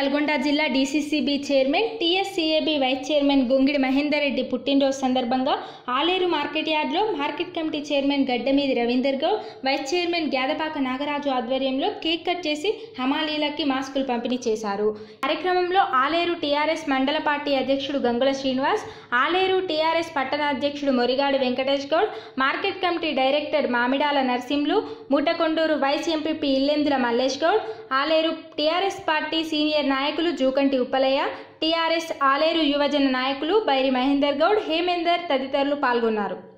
నల్గొండ జిల్లా DCCB chairman TSCAB vice chairman Gongidi Mahender Reddy పుట్టినరోజు సందర్భంగా ఆలేరు మార్కెట్ యార్డ్లో market committee chairman Gaddamidi Ravinder Goud vice chairman Gyadapaka Nagaraju ఆధ్వర్యంలో కేక్ కట్ చేసి హమాలీలకి మాస్కులు పంపిణీ చేశారు కార్యక్రమంలో ఆలేరు టీఆర్ఎస్ మండల పార్టీ అధ్యక్షుడు గంగుల శ్రీనివాస్ ఆలేరు టీఆర్ఎస్ పట్టణ అధ్యక్షుడు Morigadu Venkatesh Goud market committee director Mamidala Narsimlu Motakondur vice MPP Illendula Mallesh Goud Aleru TRS party senior నాయకులు జూకంటి ఉప్పలయ్య టీఆర్ఎస్ ఆలేరు యువజన నాయకులు బైరి మహేందర్ గౌడ్ హేమేందర్ తదితరులు పాల్గొన్నారు